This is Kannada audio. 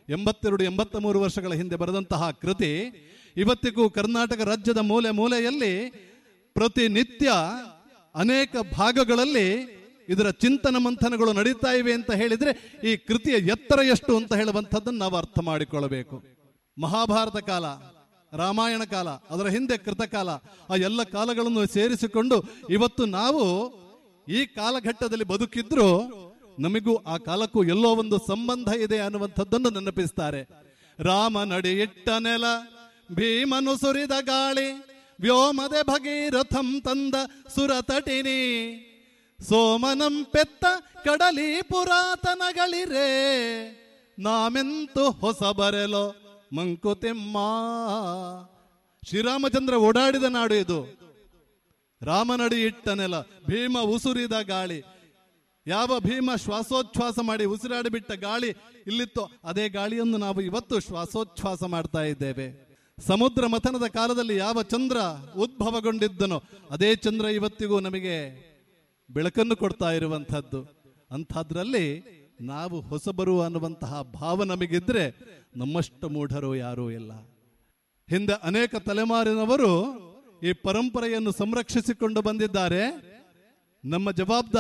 ಎಂಬತ್ತೆರಡು ಎಂಬತ್ತ ಮೂರು ವರ್ಷಗಳ ಹಿಂದೆ ಬರೆದಂತಹ ಕೃತಿ ಇವತ್ತಿಗೂ ಕರ್ನಾಟಕ ರಾಜ್ಯದ ಮೂಲೆ ಮೂಲೆಯಲ್ಲಿ ಪ್ರತಿನಿತ್ಯ ಅನೇಕ ಭಾಗಗಳಲ್ಲಿ ಇದರ ಚಿಂತನ ಮಂಥನಗಳು ನಡೀತಾ ಇವೆ ಅಂತ ಹೇಳಿದ್ರೆ ಈ ಕೃತಿಯ ಎತ್ತರ ಎಷ್ಟು ಅಂತ ಹೇಳುವಂಥದ್ದನ್ನು ನಾವು ಅರ್ಥ ಮಾಡಿಕೊಳ್ಳಬೇಕು ಮಹಾಭಾರತ ಕಾಲ ರಾಮಾಯಣ ಕಾಲ ಅದರ ಹಿಂದೆ ಕೃತಕಾಲ ಆ ಎಲ್ಲ ಕಾಲಗಳನ್ನು ಸೇರಿಸಿಕೊಂಡು ಇವತ್ತು ನಾವು ಈ ಕಾಲಘಟ್ಟದಲ್ಲಿ ಬದುಕಿದ್ರು ನಮಗೂ ಆ ಕಾಲಕ್ಕೂ ಎಲ್ಲೋ ಒಂದು ಸಂಬಂಧ ಇದೆ ಅನ್ನುವಂಥದ್ದನ್ನು ನೆನಪಿಸ್ತಾರೆ ರಾಮ ನಡಿ ಇಟ್ಟ ನೆಲ ಭೀಮನು ಸುರಿದ ಗಾಳಿ ವ್ಯೋಮದೆ ಭಗೀರಥಂ ತಂದ ಸುರತಟಿನಿ ಸೋಮನಂ ಪೆತ್ತ ಕಡಲಿ ಪುರಾತನಗಳಿರೇ ನಾಮೆಂತು ಹೊಸ ಬರೆಲೋ ಮಂಕುತಿಮ್ಮ ಶ್ರೀರಾಮಚಂದ್ರ ಓಡಾಡಿದ ನಾಡು ಇದು ರಾಮನಡಿ ಇಟ್ಟ ನೆಲ ಭೀಮ ಉಸುರಿದ ಗಾಳಿ ಯಾವ ಭೀಮ ಶ್ವಾಸೋಚ್ಛ್ವಾಸ ಮಾಡಿ ಉಸಿರಾಡಿ ಬಿಟ್ಟ ಗಾಳಿ ಇಲ್ಲಿತ್ತು ಅದೇ ಗಾಳಿಯನ್ನು ನಾವು ಇವತ್ತು ಶ್ವಾಸೋಚ್ಛ್ವಾಸ ಮಾಡ್ತಾ ಇದ್ದೇವೆ ಸಮುದ್ರ ಮಥನದ ಕಾಲದಲ್ಲಿ ಯಾವ ಚಂದ್ರ ಉದ್ಭವಗೊಂಡಿದ್ದನೋ ಅದೇ ಚಂದ್ರ ಇವತ್ತಿಗೂ ನಮಗೆ ಬೆಳಕನ್ನು ಕೊಡ್ತಾ ಇರುವಂಥದ್ದು ಅಂಥದ್ರಲ್ಲಿ ನಾವು ಹೊಸಬರು ಅನ್ನುವಂತಹ ಭಾವ ನಮಗಿದ್ರೆ ನಮ್ಮಷ್ಟು ಮೂಢರು ಯಾರೂ ಇಲ್ಲ ಹಿಂದೆ ಅನೇಕ ತಲೆಮಾರಿನವರು ಈ ಪರಂಪರೆಯನ್ನು ಸಂರಕ್ಷಿಸಿಕೊಂಡು ಬಂದಿದ್ದಾರೆ ನಮ್ಮ ಜವಾಬ್ದಾರಿ